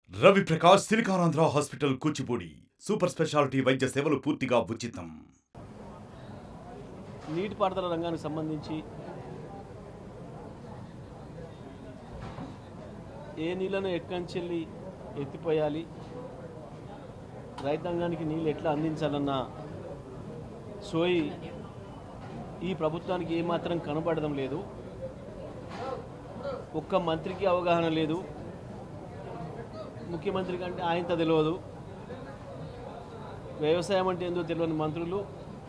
రవి ప్రకాష్ సిలికానాంధ్ర hospital Kuchipudi super speciality వైద్య సేవలు పూర్తిగా ఉచితం నీటిపారుదల రంగానికి సంబంధించి ఏ నీళ్ళను ఎక్కంచెల్లి ఎత్తిపోయాలి రైతాంగానికి నీళ్ళు ఎట్లా అందించాలన్న సోయి ఈ ప్రభుత్వానికి ఏమాత్రం కనపడడం లేదు ఒక్క మంత్రికి అవగాహన లేదు ముఖ్యమంత్రి కంటే ఆయనతో తెలియదు వ్యవసాయం అంటే ఏందో తెలియని మంత్రులు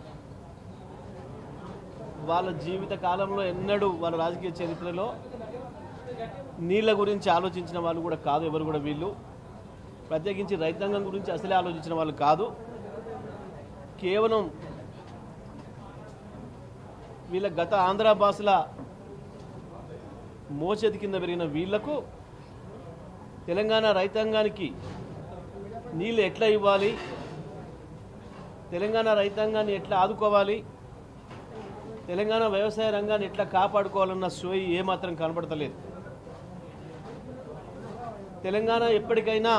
వాళ్ళ జీవిత కాలంలో ఎన్నడూ వాళ్ళ రాజకీయ చరిత్రలో నీళ్ళ గురించి ఆలోచించిన వాళ్ళు కూడా కాదు ఎవరు కూడా వీళ్ళు ప్రత్యేకించి రైతాంగం గురించి అసలే ఆలోచించిన వాళ్ళు కాదు కేవలం వీళ్ళ గత ఆంధ్ర భాషల మోచేతి కింద పెరిగిన వీళ్లకు తెలంగాణ రైతాంగానికి నీళ్ళు ఎట్లా ఇవ్వాలి తెలంగాణ రైతాంగాన్ని ఎట్లా ఆదుకోవాలి తెలంగాణ వ్యవసాయ రంగాన్ని ఎట్లా కాపాడుకోవాలన్న సోయి ఏమాత్రం కనపడతలేదు తెలంగాణ ఎప్పటికైనా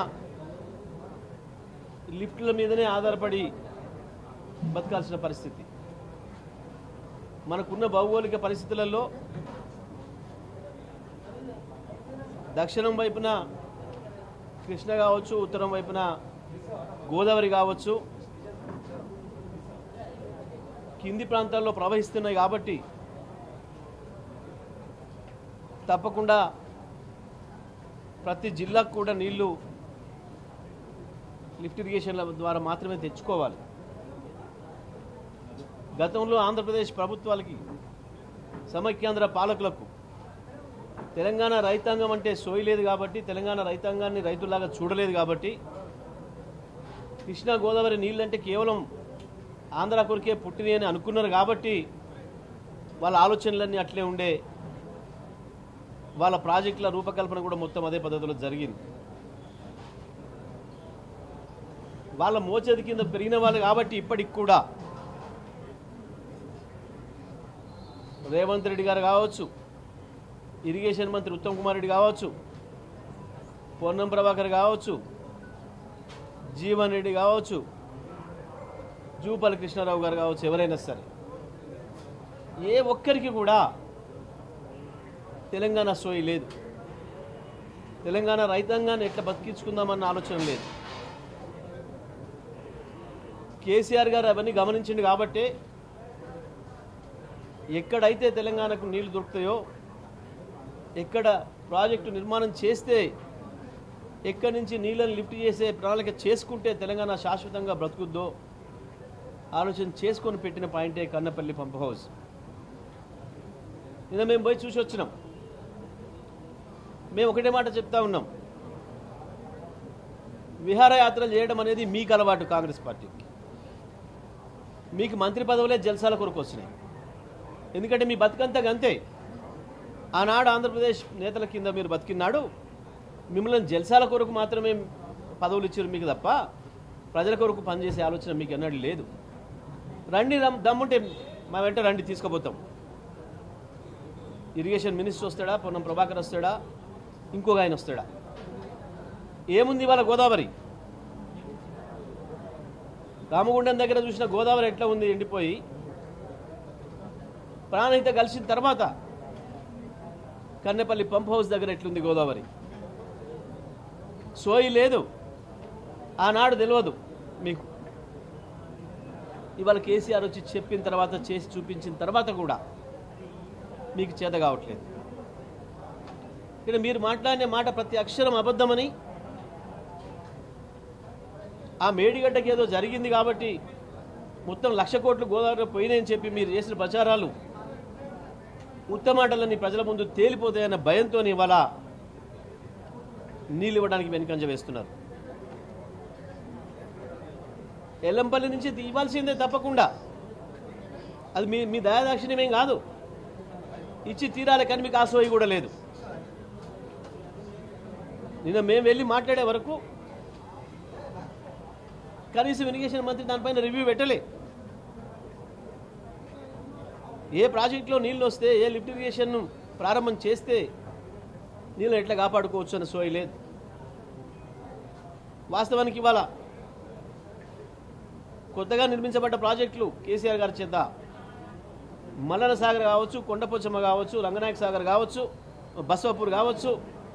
లిఫ్ట్ల మీదనే ఆధారపడి బతకాల్సిన పరిస్థితి మనకున్న భౌగోళిక పరిస్థితులలో దక్షిణం వైపున కృష్ణ కావచ్చు ఉత్తరం వైపున గోదావరి కావచ్చు కింది ప్రాంతాల్లో ప్రవహిస్తున్నాయి కాబట్టి తప్పకుండా ప్రతి జిల్లాకు కూడా నీళ్లు లిఫ్ట్ ఇరిగేషన్ల ద్వారా మాత్రమే తెచ్చుకోవాలి గతంలో ఆంధ్రప్రదేశ్ ప్రభుత్వాలకి సమైక్యాంధ్ర పాలకులకు తెలంగాణ రైతాంగం అంటే సోయి లేదు కాబట్టి తెలంగాణ రైతాంగాన్ని రైతులాగా చూడలేదు కాబట్టి కృష్ణా గోదావరి నీళ్ళంటే కేవలం ఆంధ్ర కొరికే పుట్టినవి అని అనుకున్నారు కాబట్టి వాళ్ళ ఆలోచనలన్నీ అట్లే ఉండే వాళ్ళ ప్రాజెక్టుల రూపకల్పన కూడా మొత్తం అదే పద్ధతిలో జరిగింది వాళ్ళ మోచేతి కింద పెరిగిన వాళ్ళు కాబట్టి ఇప్పటికి కూడా రేవంత్ రెడ్డి గారు కావచ్చు ఇరిగేషన్ మంత్రి ఉత్తమ్ కుమార్ రెడ్డి కావచ్చు పొన్నం ప్రభాకర్ కావచ్చు జీవన్ రెడ్డి కావచ్చు జూపల్లి కృష్ణారావు గారు కావచ్చు ఎవరైనా సరే ఏ ఒక్కరికి కూడా తెలంగాణ సోయి లేదు తెలంగాణ రైతాంగాన్ని ఎట్లా బతికించుకుందామన్న ఆలోచన లేదు కేసీఆర్ గారు అవన్నీ గమనించింది కాబట్టే ఎక్కడైతే తెలంగాణకు నీళ్లు దొరుకుతాయో ఎక్కడ ప్రాజెక్టు నిర్మాణం చేస్తే ఎక్కడి నుంచి నీళ్ళని లిఫ్ట్ చేసే ప్రణాళిక చేసుకుంటే తెలంగాణ శాశ్వతంగా బ్రతుకుద్దో ఆలోచన చేసుకొని పెట్టిన పాయింటే కన్నపల్లి పంప్ హౌస్ నిన్న మేము పోయి చూసి వచ్చినాం మేము ఒకటే మాట చెప్తా ఉన్నాం విహారయాత్రలు చేయడం అనేది మీకు అలవాటు కాంగ్రెస్ పార్టీకి మీకు మంత్రి పదవులే జల్సాల కొరకు వచ్చినాయి ఎందుకంటే మీ బతుకంతా గంతే ఆనాడు ఆంధ్రప్రదేశ్ నేతల కింద మీరు బతికినాడు మిమ్మల్ని జల్సాల కొరకు మాత్రమే పదవులు ఇచ్చారు మీకు తప్ప ప్రజల కొరకు పనిచేసే ఆలోచన మీకు ఎన్నడూ లేదు రండి రమ్- దమ్ముంటే మా వెంట రండి తీసుకుపోతాం ఇరిగేషన్ మినిస్టర్ వస్తాడా పొన్నం ప్రభాకర్ వస్తాడా ఇంకొక ఆయన వస్తాడా ఏముంది ఇవాళ గోదావరి రామగుండం దగ్గర చూసిన గోదావరి ఎట్లా ఉంది ఎండిపోయి ప్రాణహిత కలిసిన తర్వాత కన్నెపల్లి పంప్ హౌస్ దగ్గర ఎట్లుంది గోదావరి సోయి లేదు ఆనాడు తెలియదు మీకు ఇవాళ కేసీఆర్ వచ్చి చెప్పిన తర్వాత చేసి చూపించిన తర్వాత కూడా మీకు చేత కావట్లేదు ఇక్కడ మీరు మాట్లాడిన మాట ప్రతి అక్షరం అబద్ధమని ఆ మేడిగడ్డకి ఏదో జరిగింది కాబట్టి మొత్తం లక్ష కోట్లు గోదావరిలో పోయినాయని చెప్పి మీరు చేసిన ప్రచారాలు ఉత్తమాటలన్నీ ప్రజల ముందు తేలిపోతాయన్న భయంతో ఇవాళ నీళ్ళు ఇవ్వడానికి వెనుకంజ వేస్తున్నారు ఎల్లంపల్లి నుంచి ఇవ్వాల్సిందే తప్పకుండా అది మీ మీ దయాదాక్షిణ్యమేం కాదు ఇచ్చి తీరాలి కానీ మీకు ఆసోయి కూడా లేదు నిన్న మేము వెళ్ళి మాట్లాడే వరకు కనీసం ఇరిగేషన్ మంత్రి దానిపైన రివ్యూ పెట్టలే ఏ ప్రాజెక్టులో నీళ్ళు వస్తే ఏ లిఫ్ట్ ఇరిగేషన్ ప్రారంభం చేస్తే నీళ్ళని ఎట్లా కాపాడుకోవచ్చు అని సోయి లేదు వాస్తవానికి ఇవాళ కొత్తగా నిర్మించబడ్డ ప్రాజెక్టులు కేసీఆర్ గారి చేత మల్లన సాగర్ కావచ్చు కొండపోచమ్మ కావచ్చు రంగనాయక సాగర్ కావచ్చు బసవపూర్ కావచ్చు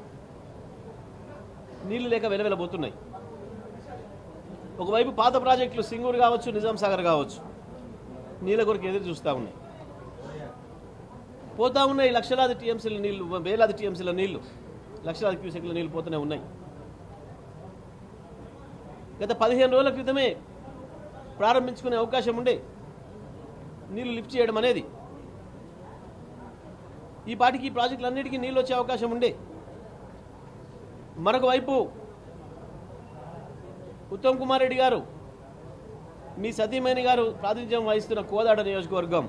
నీళ్లు లేక వెలవెలబోతున్నాయి ఒకవైపు పాత ప్రాజెక్టులు సింగూరు కావచ్చు నిజాం సాగర్ కావచ్చు నీళ్ళ కొరకు ఎదురు చూస్తూ ఉన్నాయి పోతా ఉన్నాయి లక్షలాది టీఎంసీల నీళ్లు వేలాది టీఎంసీల నీళ్లు లక్షలాది క్యూసెక్ల నీళ్లు పోతూనే ఉన్నాయి గత పదిహేను రోజుల క్రితమే ప్రారంభించుకునే అవకాశం ఉండే నీళ్లు లిఫ్ట్ చేయడం అనేది ఈ పాటికి ఈ ప్రాజెక్టులన్నిటికీ నీళ్ళు వచ్చే అవకాశం ఉండే మరొక వైపు ఉత్తమ్ కుమార్ రెడ్డి గారు మీ సతీమణి గారు ప్రాతినిధ్యం వహిస్తున్న కోదాడ నియోజకవర్గం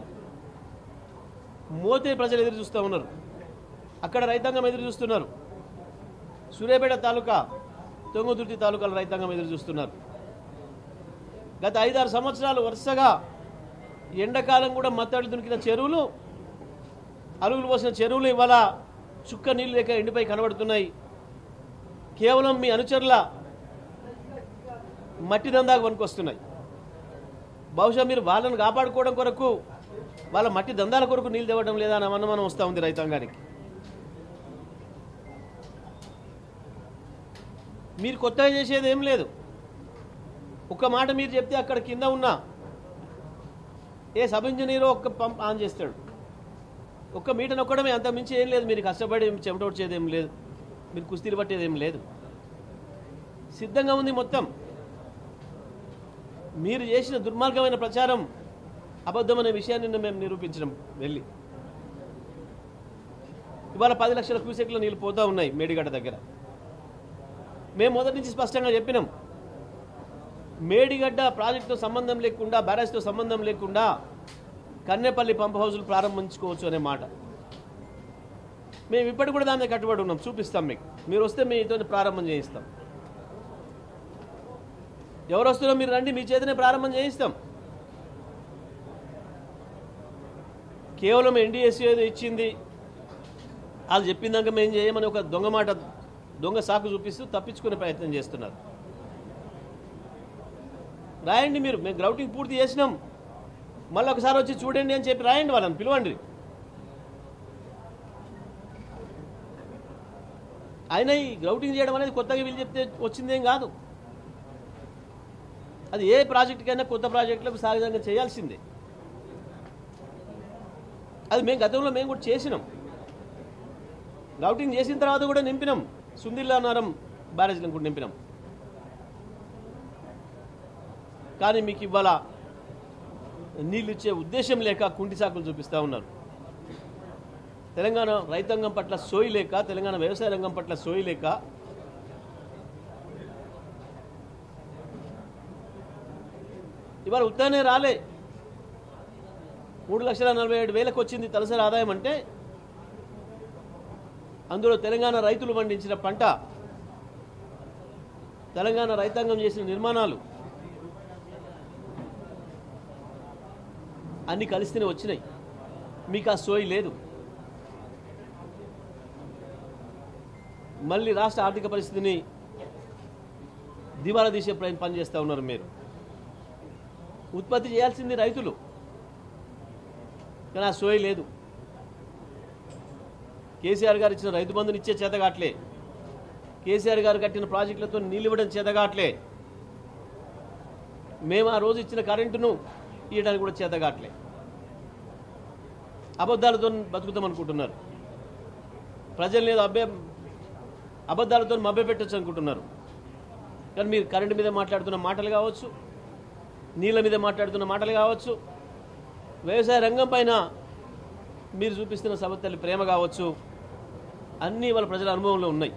మోతే ప్రజలు ఎదురు చూస్తూ ఉన్నారు అక్కడ రైతాంగం ఎదురు చూస్తున్నారు సూర్యాపేట తాలూకా తొంగదుర్తి తాలూకాల రైతాంగం ఎదురు చూస్తున్నారు గత ఐదారు సంవత్సరాలు వరుసగా ఎండాకాలం కూడా మత్తడి దునికిన చెరువులు అరుగులు పోసిన చెరువులు ఇవాళ చుక్క నీళ్ళు లేక ఎండిపై కనబడుతున్నాయి కేవలం మీ అనుచరుల మట్టి దందాకు వనుకొస్తున్నాయి బహుశా మీరు వాళ్ళని కాపాడుకోవడం కొరకు వాళ్ళ మట్టి దందాల కొరకు నీళ్ళు తేవడం లేదా అని అనుమానం వస్తూ ఉంది రైతాంగానికి మీరు కొత్తగా చేసేది ఏం లేదు ఒక్క మాట మీరు చెప్తే అక్కడ కింద ఉన్న ఏ సబ్ ఇంజనీరో ఒక్క పంప్ ఆన్ చేస్తాడు ఒక్క మీటర్ నొక్కడమే అంత మించి ఏం లేదు మీరు కష్టపడి చెమటోడ్చేది ఏం లేదు మీరు కుస్తీలు పట్టేది ఏం లేదు సిద్ధంగా ఉంది మొత్తం మీరు చేసిన దుర్మార్గమైన ప్రచారం అబద్ధమనే విషయాన్ని నిన్న మేము నిరూపించడం వెళ్ళి ఇవాళ పది లక్షల క్యూసెక్ల నీళ్ళు పోతా ఉన్నాయి మేడిగడ్డ దగ్గర మేము మొదటి నుంచి స్పష్టంగా చెప్పినాం మేడిగడ్డ ప్రాజెక్టుతో సంబంధం లేకుండా బ్యారేజ్తో సంబంధం లేకుండా కన్నెపల్లి పంప్ హౌజులు ప్రారంభించుకోవచ్చు అనే మాట మేము ఇప్పటికి కూడా దాని మీద కట్టుబడి ఉన్నాం చూపిస్తాం మీకు మీరు వస్తే మీతో ప్రారంభం చేయిస్తాం ఎవరు వస్తున్నారో మీరు రండి మీ చేతనే ప్రారంభం చేయిస్తాం కేవలం ఎన్డీఎస్సీ ఏదో ఇచ్చింది వాళ్ళు చెప్పిందాక మేము చేయమని ఒక దొంగ మాట దొంగ సాకు చూపిస్తూ తప్పించుకునే ప్రయత్నం చేస్తున్నారు రాయండి మీరు మేము గ్రౌటింగ్ పూర్తి చేసినాం మళ్ళీ ఒకసారి వచ్చి చూడండి అని చెప్పి రాయండి వాళ్ళని పిలవండి అయినా ఈ గ్రౌటింగ్ చేయడం అనేది కొత్తగా వీళ్ళు చెప్తే వచ్చిందేం కాదు అది ఏ ప్రాజెక్టుకైనా కొత్త ప్రాజెక్టులకు సహజంగా చేయాల్సిందే అది మేము గతంలో మేము కూడా చేసినాం గ్రౌటింగ్ చేసిన తర్వాత కూడా నింపినాం సుందిల్లా నరం బ్యారేజ్లను కూడా నింపినాం కానీ మీకు ఇవాళ నీళ్ళు ఇచ్చే ఉద్దేశం లేక కుంటి సాకులు చూపిస్తూ ఉన్నారు తెలంగాణ రైతాంగం పట్ల సోయి లేక తెలంగాణ వ్యవసాయ రంగం పట్ల సోయి లేక ఇవాళ ఉత్తనే రాలే మూడు లక్షల నలభై ఏడు వేలకు వచ్చింది తలసరి ఆదాయం అంటే అందులో తెలంగాణ రైతులు పండించిన పంట తెలంగాణ రైతాంగం చేసిన నిర్మాణాలు అన్ని కలిస్తేనే వచ్చినాయి మీకు ఆ సోయి లేదు మళ్ళీ రాష్ట్ర ఆర్థిక పరిస్థితిని దివాలా తీసే ప్రయత్నం పని చేస్తూ ఉన్నారు మీరు ఉత్పత్తి చేయాల్సింది రైతులు కానీ ఆ సోయి లేదు కేసీఆర్ గారు ఇచ్చిన రైతు బంధుని ఇచ్చే చేతగాట్లే కేసీఆర్ గారు కట్టిన ప్రాజెక్టులతో నీళ్ళు ఇవ్వడం చేతగాట్లే మేము ఆ రోజు ఇచ్చిన కరెంటును ఇవ్వడానికి కూడా చేతగాట్లే అబద్ధాలతో బతుకుతాం అనుకుంటున్నారు ప్రజల్ని ఏదో అబ్బే అబద్ధాలతో మభ్య పెట్టచ్చు అనుకుంటున్నారు కానీ మీరు కరెంటు మీద మాట్లాడుతున్న మాటలు కావచ్చు నీళ్ళ మీద మాట్లాడుతున్న మాటలు కావచ్చు వ్యవసాయ రంగం పైన మీరు చూపిస్తున్న సబత్తల్లి ప్రేమ కావచ్చు అన్నీ వాళ్ళ ప్రజల అనుభవంలో ఉన్నాయి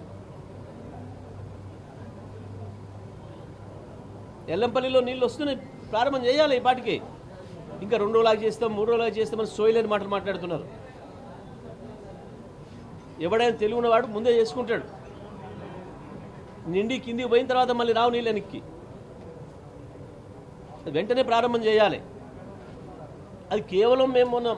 ఎల్లంపల్లిలో నీళ్ళు వస్తున్నాయి ప్రారంభం చేయాలి ఈ పాటికి ఇంకా రెండు రోజులాగా చేస్తాం మూడు రోజులాగా చేస్తామని సోయలేని మాటలు మాట్లాడుతున్నారు ఎవడైనా తెలివి ఉన్నవాడు ముందే చేసుకుంటాడు నిండి కిందికి పోయిన తర్వాత మళ్ళీ రావు నీళ్ళు వెనక్కి అది వెంటనే ప్రారంభం చేయాలి అది కేవలం మేము మొన్న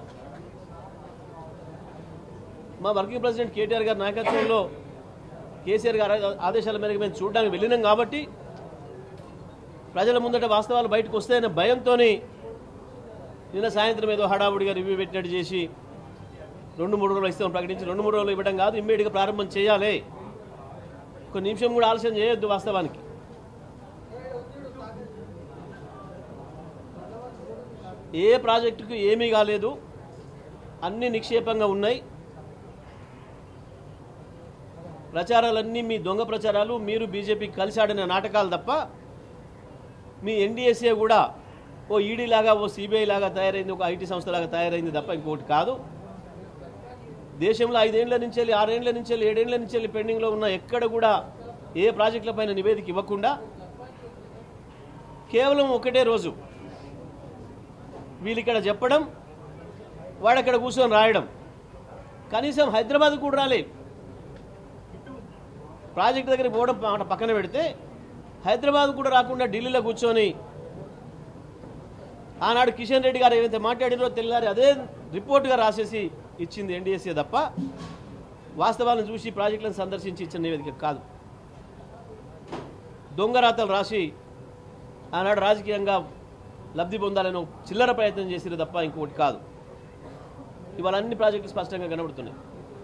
మా వర్కింగ్ ప్రెసిడెంట్ కేటీఆర్ గారి నాయకత్వంలో కేసీఆర్ గారి ఆదేశాల మేరకు మేము చూడడానికి వెళ్ళినాం కాబట్టి ప్రజల ముందట వాస్తవాలు బయటకు వస్తాయనే భయంతో నిన్న సాయంత్రం ఏదో హడావుడిగా రివ్యూ పెట్టినట్టు చేసి రెండు మూడు రోజులు ఇస్తామని ప్రకటించి రెండు మూడు రోజులు ఇవ్వడం కాదు ఇమ్మీడియట్గా ప్రారంభం చేయాలి ఒక నిమిషం కూడా ఆలస్యం చేయొద్దు వాస్తవానికి ఏ ప్రాజెక్టుకు ఏమీ కాలేదు అన్ని నిక్షేపంగా ఉన్నాయి ప్రచారాలన్నీ మీ దొంగ ప్రచారాలు మీరు బీజేపీ కలిసి ఆడిన నాటకాలు తప్ప మీ ఎన్డీఎస్ఏ కూడా ఓ ఈడీ లాగా ఓ సిబిఐ లాగా తయారైంది ఒక ఐటీ సంస్థ లాగా తయారైంది తప్ప ఇంకోటి కాదు దేశంలో ఐదేళ్ల నుంచి వెళ్ళి ఆరేళ్ల నుంచి వెళ్ళి ఏడేళ్ల నుంచి వెళ్ళి పెండింగ్లో ఉన్న ఎక్కడ కూడా ఏ ప్రాజెక్టుల పైన నివేదిక ఇవ్వకుండా కేవలం ఒకటే రోజు వీళ్ళు ఇక్కడ చెప్పడం వాడక్కడ కూర్చొని రాయడం కనీసం హైదరాబాద్ కూడా రాలే ప్రాజెక్ట్ దగ్గరికి పోవడం మాట పక్కన పెడితే హైదరాబాద్ కూడా రాకుండా ఢిల్లీలో కూర్చొని ఆనాడు కిషన్ రెడ్డి గారు ఏదైతే మాట్లాడినో తెల్లారి అదే రిపోర్ట్గా రాసేసి ఇచ్చింది ఎన్డీఎస్ఏ తప్ప వాస్తవాలను చూసి ప్రాజెక్టులను సందర్శించి ఇచ్చిన నివేదిక కాదు దొంగ రాతలు రాసి ఆనాడు రాజకీయంగా లబ్ధి పొందాలని ఒక చిల్లర ప్రయత్నం చేసిరు తప్ప ఇంకొకటి కాదు ఇవాళ అన్ని ప్రాజెక్టులు స్పష్టంగా కనబడుతున్నాయి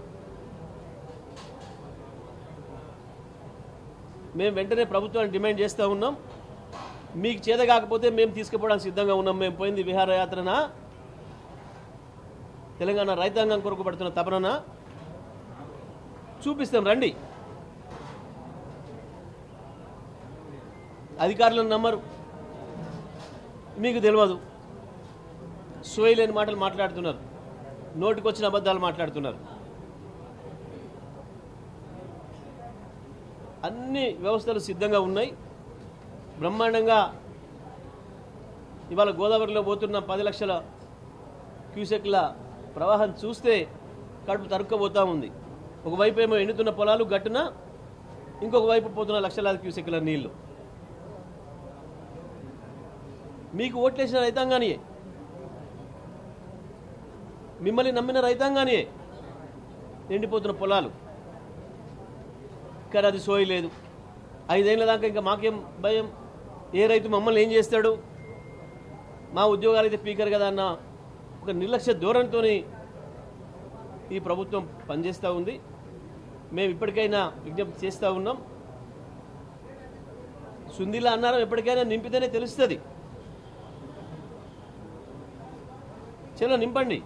మేము వెంటనే ప్రభుత్వాన్ని డిమాండ్ చేస్తూ ఉన్నాం మీకు చేత కాకపోతే మేము తీసుకుపోవడానికి సిద్ధంగా ఉన్నాం మేము పోయింది విహారయాత్రన తెలంగాణ రైతాంగం కొరకు పడుతున్న తపనన చూపిస్తాం రండి అధికారులను నమ్మరు మీకు తెలియదు సోయలేని మాటలు మాట్లాడుతున్నారు నోటికొచ్చిన అబద్ధాలు మాట్లాడుతున్నారు అన్ని వ్యవస్థలు సిద్ధంగా ఉన్నాయి బ్రహ్మాండంగా ఇవాళ గోదావరిలో పోతున్న పది లక్షల క్యూసెక్ల ప్రవాహం చూస్తే కడుపు తరుక్కబోతా ఉంది ఒకవైపు ఏమో ఎండుతున్న పొలాలు గట్టున ఇంకొక వైపు పోతున్న లక్షలాది క్యూసెక్ల నీళ్లు మీకు ఓట్లేసిన రైతాంగానియే మిమ్మల్ని నమ్మిన రైతాంగానియే నిండిపోతున్న పొలాలు కానీ అది సోయి లేదు ఐదేళ్ల దాకా ఇంకా మాకేం భయం ఏ రైతు మమ్మల్ని ఏం చేస్తాడు మా ఉద్యోగాలు అయితే పీకరు కదా అన్న ఒక నిర్లక్ష్య ధోరణితో ఈ ప్రభుత్వం పనిచేస్తూ ఉంది మేము ఇప్పటికైనా విజ్ఞప్తి చేస్తూ ఉన్నాం సుందిలా అన్నారం ఎప్పటికైనా నింపితేనే తెలుస్తుంది చలో నింపండి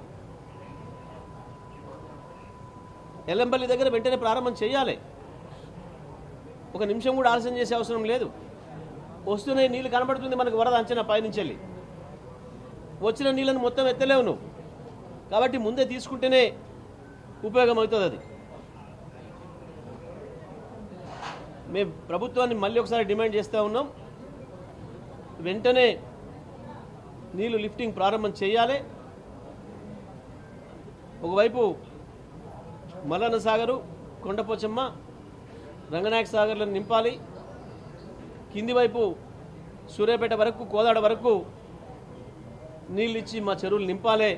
ఎల్లంపల్లి దగ్గర వెంటనే ప్రారంభం చేయాలి ఒక నిమిషం కూడా ఆలస్యం చేసే అవసరం లేదు వస్తున్నాయి నీళ్ళు కనబడుతుంది మనకు వరద అంచనా పైనుంచి వెళ్ళి వచ్చిన నీళ్ళను మొత్తం ఎత్తలేవు నువ్వు కాబట్టి ముందే తీసుకుంటేనే ఉపయోగం అవుతుంది అది మేము ప్రభుత్వాన్ని మళ్ళీ ఒకసారి డిమాండ్ చేస్తూ ఉన్నాం వెంటనే నీళ్లు లిఫ్టింగ్ ప్రారంభం చేయాలి ఒకవైపు మల్లన్న సాగరు కొండపోచమ్మ రంగనాయక సాగర్లను నింపాలి కింది వైపు సూర్యాపేట వరకు కోదాడ వరకు నీళ్ళు ఇచ్చి మా చెరువులు నింపాలే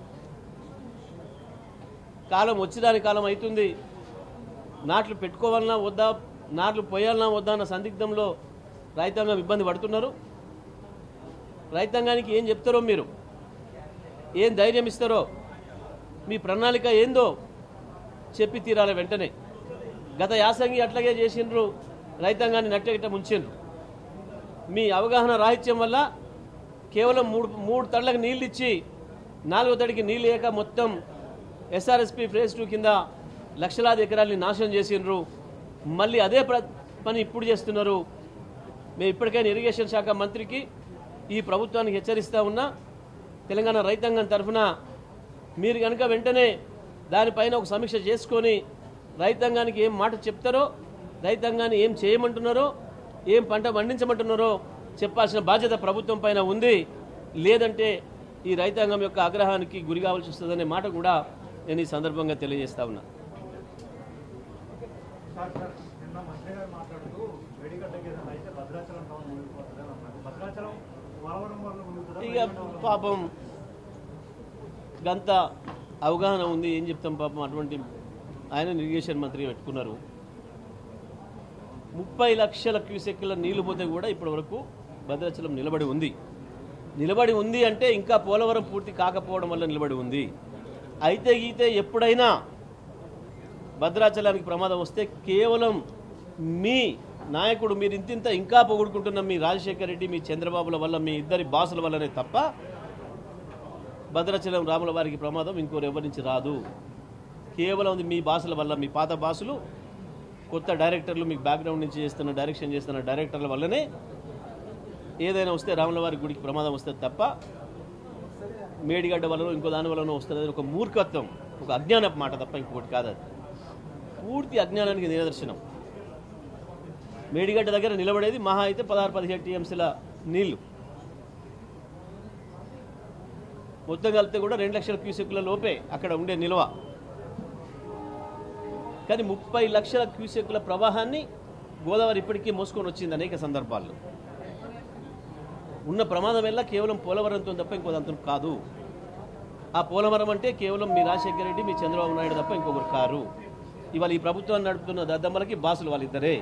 కాలం వచ్చిదాని కాలం అవుతుంది నాట్లు పెట్టుకోవాలన్నా వద్దా నాట్లు పోయాలన్నా వద్దా అన్న సందిగ్ధంలో రైతాంగం ఇబ్బంది పడుతున్నారు రైతాంగానికి ఏం చెప్తారో మీరు ఏం ధైర్యం ఇస్తారో మీ ప్రణాళిక ఏందో చెప్పి తీరాలి వెంటనే గత యాసంగి అట్లాగే చేసిండ్రు రైతాంగాన్ని నట్టగిట్ట ముంచిండ్రు మీ అవగాహన రాహిత్యం వల్ల కేవలం మూడు మూడు తళ్ళకి నీళ్ళు ఇచ్చి నాలుగో తడికి నీళ్ళు లేక మొత్తం ఎస్ఆర్ఎస్పి ఫేజ్ టూ కింద లక్షలాది ఎకరాల్ని నాశనం చేసిండ్రు మళ్ళీ అదే ప్ర పని ఇప్పుడు చేస్తున్నారు మేము ఇప్పటికైనా ఇరిగేషన్ శాఖ మంత్రికి ఈ ప్రభుత్వానికి హెచ్చరిస్తూ ఉన్నా తెలంగాణ రైతాంగం తరఫున మీరు కనుక వెంటనే దానిపైన ఒక సమీక్ష చేసుకొని రైతాంగానికి ఏం మాట చెప్తారో రైతాంగాన్ని ఏం చేయమంటున్నారో ఏం పంట పండించమంటున్నారో చెప్పాల్సిన బాధ్యత ప్రభుత్వం పైన ఉంది లేదంటే ఈ రైతాంగం యొక్క ఆగ్రహానికి గురి కావాల్సి వస్తుందనే మాట కూడా నేను ఈ సందర్భంగా తెలియజేస్తా ఉన్నా సార్ సార్ నిన్న మంత్రి గారు మాట్లాడుతూ వేడిగడ్డకి ఏదైనా అయితే భద్రాచలం టౌన్ మునిగిపోతుంది అని అన్నారు భద్రాచలం వలవడం వల్ల మునుగుతుందా ఇక పాపం గంత అవగాహన ఉంది ఏం చెప్తాం పాపం అటువంటి ఆయన ఇరిగేషన్ మంత్రి పెట్టుకున్నారు ముప్పై లక్షల క్యూసెక్ల నీళ్లు పోతే కూడా ఇప్పటి వరకు భద్రాచలం నిలబడి ఉంది నిలబడి ఉంది అంటే ఇంకా పోలవరం పూర్తి కాకపోవడం వల్ల నిలబడి ఉంది అయితే గీతే ఎప్పుడైనా భద్రాచలానికి ప్రమాదం వస్తే కేవలం మీ నాయకుడు మీరు ఇంతింత ఇంకా పొగుడుకుంటున్న మీ రాజశేఖర రెడ్డి మీ చంద్రబాబుల వల్ల మీ ఇద్దరి బాసుల వల్లనే తప్ప భద్రాచలం రాముల వారికి ప్రమాదం ఇంకోరు ఎవరి నుంచి రాదు కేవలం అది మీ బాసుల వల్ల మీ పాత బాసులు కొత్త డైరెక్టర్లు మీకు బ్యాక్గ్రౌండ్ నుంచి చేస్తున్న డైరెక్షన్ చేస్తున్న డైరెక్టర్ల వల్లనే ఏదైనా వస్తే రాముల వారి గుడికి ప్రమాదం వస్తే తప్ప మేడిగడ్డ వలన ఇంకో దాని వలన వస్తుంది అది ఒక మూర్ఖత్వం ఒక అజ్ఞానపు మాట తప్ప ఇంకొకటి కాదు అది పూర్తి అజ్ఞానానికి నిదర్శనం మేడిగడ్డ దగ్గర నిలబడేది మహా అయితే పదహారు పదిహేడు టీఎంసీల నీళ్లు మొత్తం కలిపితే కూడా రెండు లక్షల క్యూసెక్ల లోపే అక్కడ ఉండే నిల్వ కానీ ముప్పై లక్షల క్యూసెక్ల ప్రవాహాన్ని గోదావరి ఇప్పటికీ మోసుకొని వచ్చింది అనేక సందర్భాల్లో ఉన్న ప్రమాదం వల్ల కేవలం పోలవరంతో తప్ప ఇంకో దాంతో కాదు ఆ పోలవరం అంటే కేవలం మీ రాజశేఖర రెడ్డి మీ చంద్రబాబు నాయుడు తప్ప ఇంకొకరు కారు ఇవాళ ఈ ప్రభుత్వాన్ని నడుపుతున్న దద్దమ్మలకి బాసులు వాళ్ళిద్దరే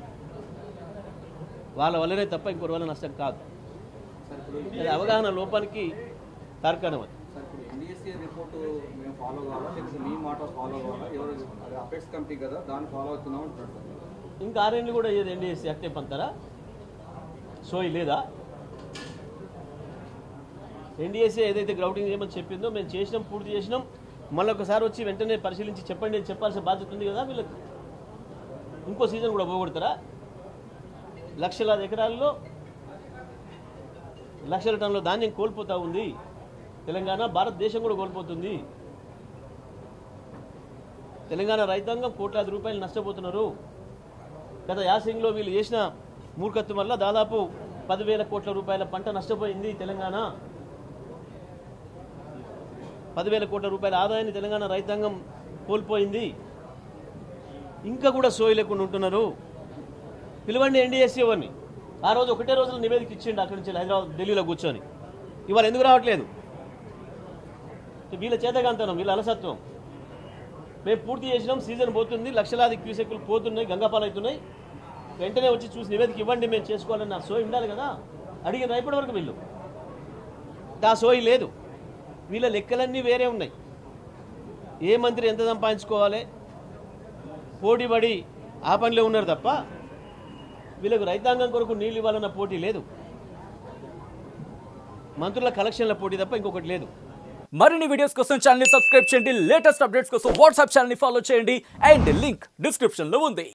వాళ్ళ వల్లనే తప్ప ఇంకొకరి వల్ల నష్టం కాదు అది అవగాహన లోపానికి తార్కాణం అది సార్ ఇప్పుడు ఎన్డీఎస్సీ రిపోర్ట్ మేము ఫాలో కావాలా లేకపోతే మీ మాట ఫాలో కావాలా ఎవరు అది అపెక్స్ కమిటీ కదా దాన్ని ఫాలో అవుతున్నాం అంటున్నాడు సార్ ఇంకా ఆరేళ్ళు కూడా ఏది ఎన్డీఎస్సీ యాక్టే పంతారా సోయి లేదా ఎన్డీఎస్సీ ఏదైతే గ్రౌటింగ్ చేయమని చెప్పిందో మేము చేసినాం పూర్తి చేసినాం మళ్ళీ ఒకసారి వచ్చి వెంటనే పరిశీలించి చెప్పండి అని చెప్పాల్సిన బాధ్యత ఉంది కదా వీళ్ళకి ఇంకో సీజన్ కూడా పోగొడతారా లక్షలాది ఎకరాల్లో లక్షల టన్నుల ధాన్యం కోల్పోతా ఉంది తెలంగాణ భారతదేశం కూడా కోల్పోతుంది తెలంగాణ రైతాంగం కోట్లాది రూపాయలు నష్టపోతున్నారు గత యాసింగ్లో వీళ్ళు చేసిన మూర్ఖత్వం వల్ల దాదాపు పదివేల కోట్ల రూపాయల పంట నష్టపోయింది తెలంగాణ పదివేల కోట్ల రూపాయల ఆదాయాన్ని తెలంగాణ రైతాంగం కోల్పోయింది ఇంకా కూడా సోయి లేకుండా ఉంటున్నారు పిలవండి ఎన్డీఎస్సీ ఎవరిని ఆ రోజు ఒకటే రోజులో నివేదిక ఇచ్చిండు అక్కడి నుంచి హైదరాబాద్ ఢిల్లీలో కూర్చొని ఇవాళ ఎందుకు రావట్లేదు వీళ్ళ చేతగాంతనం వీళ్ళ అలసత్వం మేము పూర్తి చేసినాం సీజన్ పోతుంది లక్షలాది క్యూసెక్లు పోతున్నాయి గంగాపాలు అవుతున్నాయి వెంటనే వచ్చి చూసి నివేదిక ఇవ్వండి మేము చేసుకోవాలని నా సోయి ఉండాలి కదా అడిగిన ఇప్పటి వరకు వీళ్ళు ఆ సోయి లేదు వీళ్ళ లెక్కలన్నీ వేరే ఉన్నాయి ఏ మంత్రి ఎంత సంపాదించుకోవాలి పోటీపడి ఆ పనిలో ఉన్నారు తప్ప వీళ్ళకు రైతాంగం కొరకు నీళ్ళు ఇవ్వాలన్న పోటీ లేదు మంత్రుల కలెక్షన్ల పోటీ తప్ప ఇంకొకటి లేదు మరిన్ని వీడియోస్ కోసం ఛానల్ సబ్స్క్రైబ్ చేయండి లేటెస్ట్ అప్డేట్స్ కోసం వాట్సాప్ ఛానల్ ఫాలో చేయండి అండ్ లింక్ డిస్క్రిప్షన్ లో ఉంది